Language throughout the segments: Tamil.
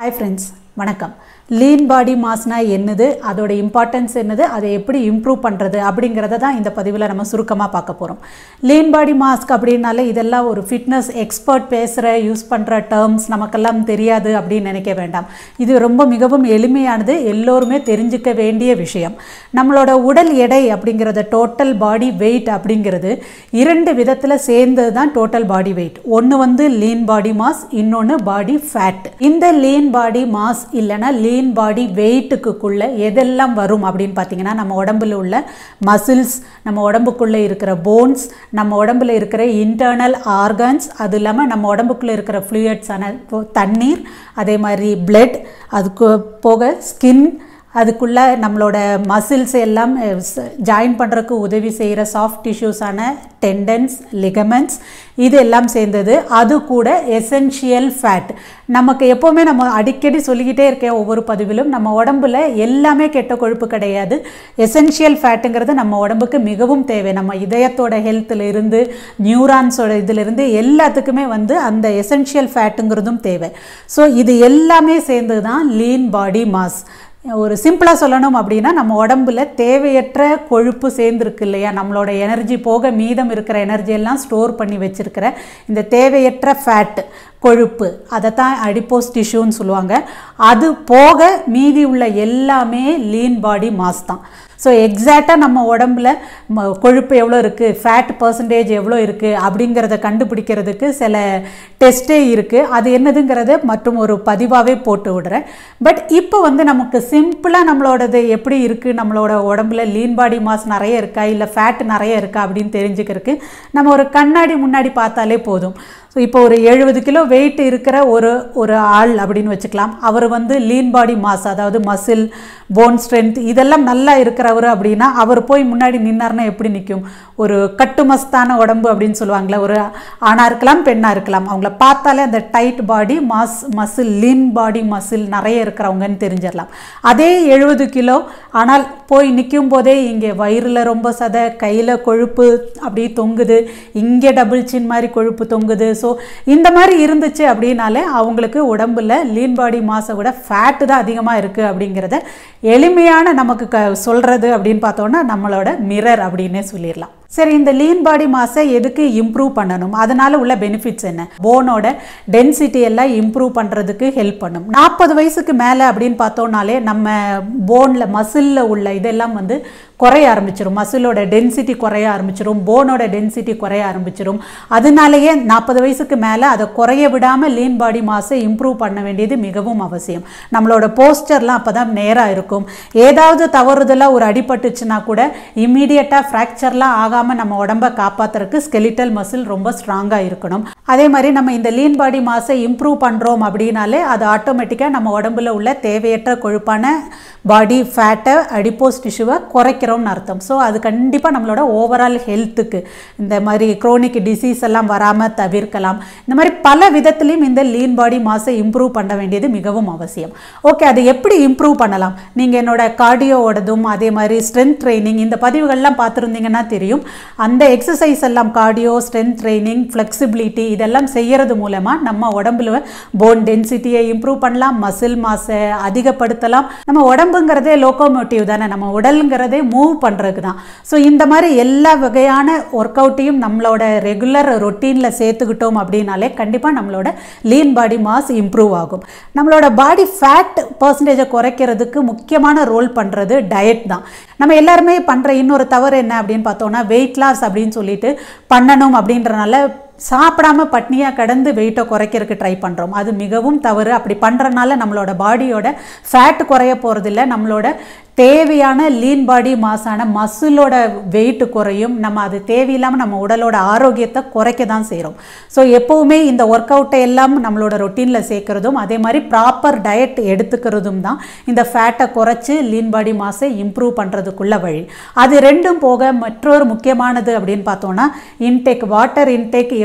ஹாய் ஃப்ரெண்ட்ஸ் வணக்கம் லீன் பாடி மாஸ்னா என்னது அதோட இம்பார்ட்டன்ஸ் என்னது அதை எப்படி இம்ப்ரூவ் பண்ணுறது அப்படிங்கிறத தான் இந்த பதிவில் நம்ம சுருக்கமாக பார்க்க போகிறோம் லீன் பாடி மாஸ்க் அப்படின்னாலே இதெல்லாம் ஒரு ஃபிட்னஸ் எக்ஸ்பர்ட் பேசுகிற யூஸ் பண்ணுற டேர்ம்ஸ் நமக்கெல்லாம் தெரியாது அப்படின்னு நினைக்க வேண்டாம் இது ரொம்ப மிகவும் எளிமையானது எல்லோருமே தெரிஞ்சுக்க வேண்டிய விஷயம் நம்மளோட உடல் எடை அப்படிங்கிறத டோட்டல் பாடி வெயிட் அப்படிங்கிறது இரண்டு விதத்தில் சேர்ந்தது தான் டோட்டல் பாடி வெயிட் ஒன்று வந்து லீன் பாடி மாஸ் இன்னொன்று பாடி ஃபேட் இந்த லீன் பாடி மாஸ் இல்லைன்னா லீன் பாடி வெயிட்டுக்குள்ளே எதெல்லாம் வரும் அப்படின்னு பார்த்தீங்கன்னா நம்ம உடம்புல உள்ள மசில்ஸ் நம்ம உடம்புக்குள்ளே இருக்கிற போன்ஸ் நம்ம உடம்புல இருக்கிற இன்டர்னல் ஆர்கன்ஸ் அது இல்லாமல் நம்ம உடம்புக்குள்ளே இருக்கிற ஃப்ளூயட்ஸான தண்ணீர் அதே மாதிரி பிளட் அதுக்கு போக ஸ்கின் அதுக்குள்ளே நம்மளோட மசில்ஸ் எல்லாம் ஜாயின் பண்ணுறதுக்கு உதவி செய்கிற சாஃப்ட் டிஷ்யூஸான டெண்டன்ஸ் லிகமெண்ட்ஸ் இது எல்லாம் சேர்ந்தது அது கூட எசென்ஷியல் ஃபேட் நமக்கு எப்போவுமே நம்ம அடிக்கடி சொல்லிக்கிட்டே இருக்கேன் ஒவ்வொரு பதிவிலும் நம்ம உடம்புல எல்லாமே கெட்ட கொழுப்பு கிடையாது எசென்ஷியல் ஃபேட்டுங்கிறது நம்ம உடம்புக்கு மிகவும் தேவை நம்ம இதயத்தோட ஹெல்த்தில் இருந்து நியூரான்ஸோட இதிலிருந்து எல்லாத்துக்குமே வந்து அந்த எசென்ஷியல் ஃபேட்டுங்கிறதும் தேவை ஸோ இது எல்லாமே சேர்ந்து தான் லீன் பாடி மாஸ் ஒரு சிம்பிளாக சொல்லணும் அப்படின்னா நம்ம உடம்புல தேவையற்ற கொழுப்பு சேர்ந்துருக்கு இல்லையா நம்மளோட எனர்ஜி போக மீதம் இருக்கிற எனர்ஜி எல்லாம் ஸ்டோர் பண்ணி வச்சிருக்கிற இந்த தேவையற்ற ஃபேட் கொழுப்பு அதை தான் அடிப்போஸ் டிஷ்யூன்னு சொல்லுவாங்க அது போக மீதி உள்ள எல்லாமே லீன் பாடி மாஸ் தான் ஸோ எக்ஸாக்டாக நம்ம உடம்புல கொழுப்பு எவ்வளோ இருக்குது ஃபேட் பர்சன்டேஜ் எவ்வளோ இருக்குது அப்படிங்கிறத கண்டுபிடிக்கிறதுக்கு சில டெஸ்ட்டே இருக்குது அது என்னதுங்கிறத மற்றும் ஒரு பதிவாகவே போட்டு விடுறேன் பட் இப்போ வந்து நமக்கு சிம்பிளாக நம்மளோடது எப்படி இருக்குது நம்மளோட உடம்புல லீன் பாடி மாஸ் நிறைய இருக்கா இல்லை ஃபேட் நிறைய இருக்கா அப்படின்னு தெரிஞ்சுக்கிறதுக்கு நம்ம ஒரு கண்ணாடி முன்னாடி பார்த்தாலே போதும் ஸோ இப்போ ஒரு எழுபது கிலோ வெயிட் இருக்கிற ஒரு ஒரு ஆள் அப்படின்னு வச்சுக்கலாம் அவர் வந்து லீன் பாடி மாஸ் அதாவது மசில் போன் ஸ்ட்ரென்த் இதெல்லாம் நல்லா இருக்கிறவர் அப்படின்னா அவர் போய் முன்னாடி நின்னார்னா எப்படி நிற்கும் ஒரு கட்டுமஸ்தான உடம்பு அப்படின்னு சொல்லுவாங்களே ஒரு ஆணாக இருக்கலாம் பெண்ணாக இருக்கலாம் அவங்கள பார்த்தாலே அந்த tight body mass muscle lean body muscle நிறைய இருக்கிறவங்கன்னு தெரிஞ்சிடலாம் அதே எழுபது கிலோ ஆனால் போய் நிற்கும் போதே இங்கே வயிறில் ரொம்ப சதை கையில் கொழுப்பு அப்படியே தொங்குது இங்கே டபுள் சின் மாதிரி கொழுப்பு தொங்குது ஸோ இந்த மாதிரி இருந்துச்சு அப்படின்னாலே அவங்களுக்கு உடம்புல லீன் பாடி மாஸை விட ஃபேட்டு தான் அதிகமாக இருக்குது அப்படிங்கிறத எளிமையான நமக்கு க சொல்கிறது அப்படின்னு பார்த்தோன்னா நம்மளோட மிரர் அப்படின்னே சொல்லிடலாம் சரி இந்த லீன் பாடி மாஸை எதுக்கு இம்ப்ரூவ் பண்ணணும் அதனால உள்ள பெனிஃபிட்ஸ் என்ன போனோட டென்சிட்டி எல்லாம் இம்ப்ரூவ் பண்ணுறதுக்கு ஹெல்ப் பண்ணும் நாற்பது வயசுக்கு மேலே அப்படின்னு பார்த்தோம்னாலே நம்ம போனில் மசிலில் உள்ள இதெல்லாம் வந்து குறைய ஆரம்பிச்சிடும் மசிலோட டென்சிட்டி குறைய ஆரம்பிச்சிடும் போனோட டென்சிட்டி குறைய ஆரம்பிச்சிடும் அதனாலேயே நாற்பது வயசுக்கு மேலே அதை குறைய விடாமல் லீன் பாடி மாஸை இம்ப்ரூவ் பண்ண வேண்டியது மிகவும் அவசியம் நம்மளோட போஸ்டர்லாம் அப்போ தான் நேராக இருக்கும் ஏதாவது தவறுதலாக ஒரு அடிபட்டுச்சுன்னா கூட இம்மீடியட்டாக ஃப்ராக்சர்லாம் ஆகாமல் நம்ம உடம்பை காப்பாற்றுறதுக்கு ஸ்கெலிட்டல் மசில் ரொம்ப ஸ்ட்ராங்காக இருக்கணும் அதே மாதிரி நம்ம இந்த லீன் பாடி மாஸை இம்ப்ரூவ் பண்ணுறோம் அப்படின்னாலே அது ஆட்டோமேட்டிக்காக நம்ம உடம்புல உள்ள தேவையற்ற கொழுப்பான பாடி ஃபேட்டை அடிப்போஸ் டிஷ்யூவை குறைக்கிறோம்னு அர்த்தம் ஸோ அது கண்டிப்பாக நம்மளோட ஓவரால் ஹெல்த்துக்கு இந்த மாதிரி குரோனிக் டிசீஸ் எல்லாம் வராமல் தவிர்க்கலாம் இந்த மாதிரி பல விதத்துலையும் இந்த லீன் பாடி மாஸை இம்ப்ரூவ் பண்ண வேண்டியது மிகவும் அவசியம் ஓகே அதை எப்படி இம்ப்ரூவ் பண்ணலாம் நீங்கள் என்னோட கார்டியோவோடதும் அதே மாதிரி ஸ்ட்ரென்த் ட்ரைனிங் இந்த பதிவுகள்லாம் பார்த்துருந்தீங்கன்னா தெரியும் அந்த எக்ஸசைஸ் எல்லாம் கார்டியோ ஸ்ட்ரென்த் ட்ரைனிங் ஃப்ளெக்சிபிலிட்டி இதெல்லாம் செய்கிறது மூலமாக நம்ம உடம்புல போன் டென்சிட்டியை இம்ப்ரூவ் பண்ணலாம் மசில் மாஸை அதிகப்படுத்தலாம் நம்ம உடம்புங்கிறதே லோக்கோமோட்டிவ் தானே நம்ம உடலுங்கிறதே மூவ் பண்ணுறதுக்கு தான் ஸோ இந்த மாதிரி எல்லா வகையான ஒர்க் அவுட்டையும் நம்மளோட ரெகுலர் ரொட்டீனில் சேர்த்துக்கிட்டோம் அப்படின்னாலே கண்டிப்பாக நம்மளோட லீன் பாடி மாஸ் இம்ப்ரூவ் ஆகும் நம்மளோட பாடி ஃபேட் பர்சன்டேஜை குறைக்கிறதுக்கு முக்கியமான ரோல் பண்ணுறது டயட் தான் நம்ம எல்லாருமே பண்ணுற இன்னொரு தவறு என்ன அப்படின்னு பார்த்தோம்னா வெயிட் லாஸ் அப்படின்னு சொல்லிட்டு பண்ணணும் அப்படின்றனால சாப்பிடாம பட்னியாக கடந்து வெயிட்டை குறைக்கிறதுக்கு ட்ரை பண்ணுறோம் அது மிகவும் தவறு அப்படி பண்ணுறனால நம்மளோட பாடியோட ஃபேட் குறைய போகிறதில்ல நம்மளோட தேவையான லீன் பாடி மாஸான மசிலோட வெயிட் குறையும் நம்ம அது தேவையில்லாமல் நம்ம உடலோட ஆரோக்கியத்தை குறைக்க தான் செய்கிறோம் ஸோ எப்போவுமே இந்த ஒர்க் அவுட்டை எல்லாம் நம்மளோட ரொட்டீனில் சேர்க்குறதும் அதே மாதிரி ப்ராப்பர் டயட் எடுத்துக்கிறதும் தான் இந்த ஃபேட்டை குறைச்சி லீன் பாடி மாஸை இம்ப்ரூவ் பண்ணுறதுக்குள்ள வழி அது ரெண்டும் போக மற்றொரு முக்கியமானது அப்படின்னு பார்த்தோன்னா இன்டேக் வாட்டர் இன்டேக்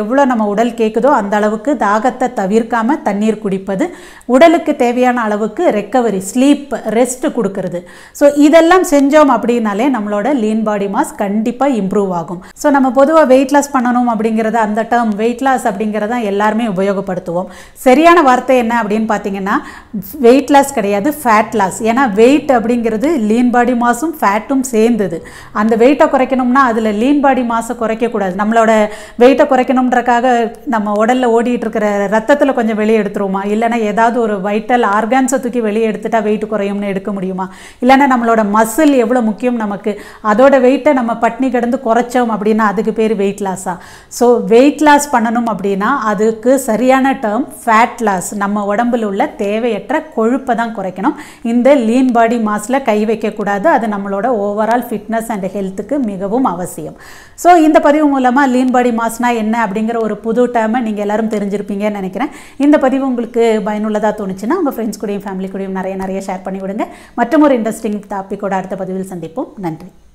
எவ்வளோ நம்ம உடல் கேட்குதோ அந்த அளவுக்கு தாகத்தை தவிர்க்காம தண்ணீர் குடிப்பது உடலுக்கு தேவையான அளவுக்கு ரெக்கவரி ஸ்லீப் ரெஸ்ட் கொடுக்கறது ஸோ இதெல்லாம் செஞ்சோம் அப்படின்னாலே நம்மளோட லீன் பாடி மாஸ் கண்டிப்பாக இம்ப்ரூவ் ஆகும் ஸோ நம்ம பொதுவாக வெயிட் லாஸ் பண்ணணும் அப்படிங்கிறத அந்த டேர்ம் வெயிட் லாஸ் அப்படிங்கிறத எல்லாருமே உபயோகப்படுத்துவோம் சரியான வார்த்தை என்ன அப்படின்னு பார்த்தீங்கன்னா வெயிட் லாஸ் கிடையாது ஃபேட் லாஸ் ஏன்னா வெயிட் அப்படிங்கிறது லீன் பாடி மாஸும் ஃபேட்டும் சேர்ந்தது அந்த வெயிட்டை குறைக்கணும்னா அதில் லீன் பாடி மாஸை குறைக்கக்கூடாது நம்மளோட வெயிட்டை குறைக்கணுன்றக்காக நம்ம உடலில் ஓடிட்டு இருக்கிற ரத்தத்தில் கொஞ்சம் வெளியே எடுத்துருவோமா இல்லைன்னா ஏதாவது ஒரு வைட்டல் ஆர்கான்ஸை தூக்கி வெளியே எடுத்துட்டா வெயிட் குறையும்னு எடுக்க முடியுமா இல்லைன்னா நம்மளோட மசில் எவ்வளோ முக்கியம் நமக்கு அதோட வெயிட்டை நம்ம பட்னி கிடந்து குறைச்சோம் அப்படின்னா அதுக்கு பேர் வெயிட் லாஸா ஸோ வெயிட் லாஸ் பண்ணணும் அப்படின்னா அதுக்கு சரியான டேர்ம் ஃபேட் லாஸ் நம்ம உடம்புல உள்ள தேவையற்ற கொழுப்பை தான் குறைக்கணும் இந்த லீன் பாடி மாஸில் கை வைக்கக்கூடாது அது நம்மளோட ஓவரால் ஃபிட்னஸ் அண்ட் ஹெல்த்துக்கு மிகவும் அவசியம் ஸோ இந்த பதிவு மூலமாக லீன் பாடி மாஸ்னா என்ன அப்படிங்கிற ஒரு புது டேர்மை நீங்கள் எல்லாரும் தெரிஞ்சிருப்பீங்கன்னு நினைக்கிறேன் இந்த பதிவு உங்களுக்கு பயனுள்ளதாக தோணுச்சுன்னா உங்கள் ஃப்ரெண்ட்ஸ் கூடயும் ஃபேமிலி கூடயும் நிறைய நிறைய ஷேர் பண்ணி விடுங்க மற்றும் ஒரு இன்ட்ரெஸ்டிங் டாப்பிக்கோட அடுத்த பதிவில் சந்திப்போம் நன்றி